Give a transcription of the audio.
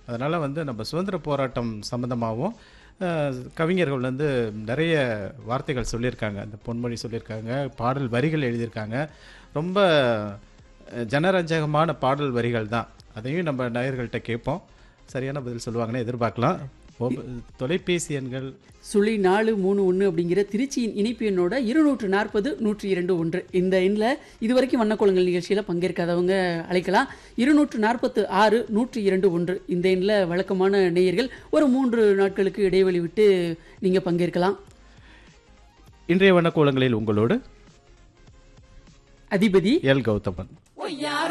அதனால் வந்து நம்ம சுதந்திர போராட்டம் சம்மந்தமாகவும் கவிஞர்கள் வந்து நிறைய வார்த்தைகள் சொல்லியிருக்காங்க அந்த பொன்மொழி சொல்லியிருக்காங்க பாடல் வரிகள் எழுதியிருக்காங்க ரொம்ப அஹ், ஜனரஞ்சகமான பாடல் வரிகள் தான் அதையும் நம்ம நேயர்கள்ட்ட கேட்போம் சரியான பதில் சொல்லுவாங்கன்னு எதிர்பார்க்கலாம் ஒப- தொலைபேசி எண்கள் சுழி நாலு மூணு ஒன்று அப்படிங்கிற திருச்சியின் இணைப்பு எண்ணோட இருநூற்று நாற்பது நூற்றி இரண்டு ஒன்று இந்த எண்ணில் இதுவரைக்கும் வண்ணக்கோலங்கள் நிகழ்ச்சியில் பங்கேற்காதவங்க அழைக்கலாம் இருநூற்று நாற்பத்து ஆறு நூற்றி இரண்டு ஒன்று இந்த எண்ணில் வழக்கமான நேயர்கள் ஒரு மூன்று நாட்களுக்கு இடைவெளி விட்டு நீங்கள் பங்கேற்கலாம் இன்றைய வண்ணக்கோலங்களில் உங்களோடு அதிபதி எல் கௌதமன் ஒய்யார